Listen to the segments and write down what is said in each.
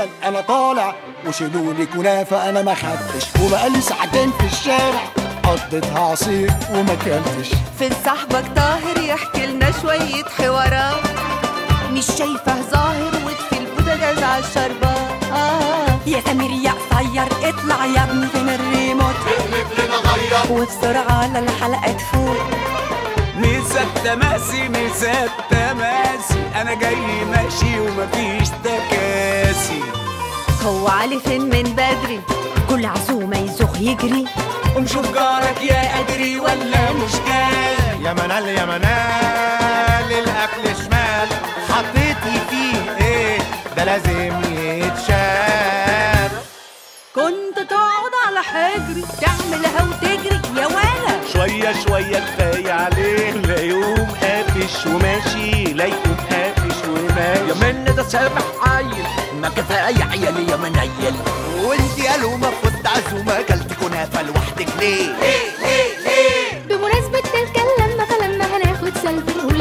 جمل انا طالع وشيلولي كنافه انا ما خدتش وبقالي ساعتين في الشارع قضيتها عصير وما كلتش في صاحبك طاهر يحكي لنا شوية حوارات مش شايفه ظاهر وفي البوتاجاز عالشربات آه يا سمير يا قصير اطلع يا ابني فين الريموت اقلب لنا غير وبسرعة على الحلقة تفوت مسات تماسي مسات تماسي انا جاي ماشي ومفيش تكاسي هو علي فين من بدري كل عزومة يزوغ يجري ومشوف جارك يا ادري ولا مش جاي يا منال يا منال الاكل شمال حطيتي فيه ايه ده لازم يتشال كنت تقعد على حجري تعملها وتجري يا ولا شوية شوية كفاية عليه لا يقوم قافش وماشي لا يقوم قافش وماشي يا من ده سامح عيل ما كفايه عيالي يا منيل وانت يا لومه فوت عزومه كلت كنافه لوحدك ليه ليه ليه ليه بمناسبة تلك اللمة فلما هناخد سيلفي نقول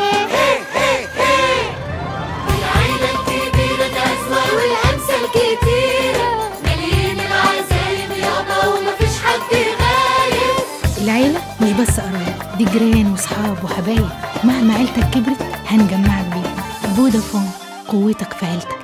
العيلة الكبيرة تزور والأمثال كتيرة مليين العزايم يابا ومفيش حد غايب العيلة مش بس قرايب دي جيران وصحاب وحبايب مهما عيلتك كبرت هنجمعك بيهم فودافون قوتك في عيلتك